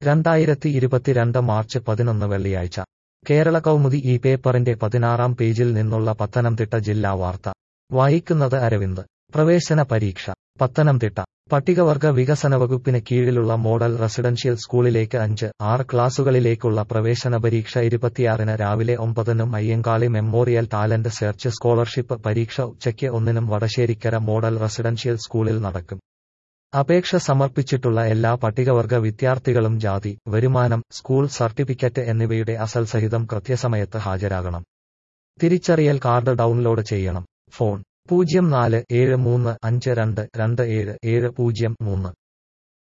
രണ്ടായിരത്തി ഇരുപത്തിരണ്ട് മാർച്ച് പതിനൊന്ന് വെള്ളിയാഴ്ച കേരള കൗമുദി ഈ പേപ്പറിന്റെ പതിനാറാം പേജിൽ നിന്നുള്ള പത്തനംതിട്ട ജില്ലാ വാർത്ത വായിക്കുന്നത് അരവിന്ദ് പ്രവേശന പരീക്ഷ പത്തനംതിട്ട പട്ടികവർഗ വികസന വകുപ്പിന് കീഴിലുള്ള മോഡൽ റെസിഡൻഷ്യൽ സ്കൂളിലേക്ക് അഞ്ച് ആറ് ക്ലാസുകളിലേക്കുള്ള പ്രവേശന പരീക്ഷ ഇരുപത്തിയാറിന് രാവിലെ ഒമ്പതിനും Ayyankali memorial talent search scholarship പരീക്ഷ ഉച്ചയ്ക്ക് ഒന്നിനും വടശ്ശേരിക്കര മോഡൽ റെസിഡൻഷ്യൽ സ്കൂളിൽ നടക്കും അപേക്ഷ സമർപ്പിച്ചിട്ടുള്ള എല്ലാ പട്ടികവർഗ വിദ്യാർത്ഥികളും ജാതി വരുമാനം സ്കൂൾ സർട്ടിഫിക്കറ്റ് എന്നിവയുടെ അസൽ സഹിതം കൃത്യസമയത്ത് ഹാജരാകണം തിരിച്ചറിയൽ കാർഡ് ഡൗൺലോഡ് ചെയ്യണം ഫോൺ പൂജ്യം നാല് ഏഴ് മൂന്ന് അഞ്ച് രണ്ട് രണ്ട് ഏഴ് ഏഴ് പൂജ്യം മൂന്ന്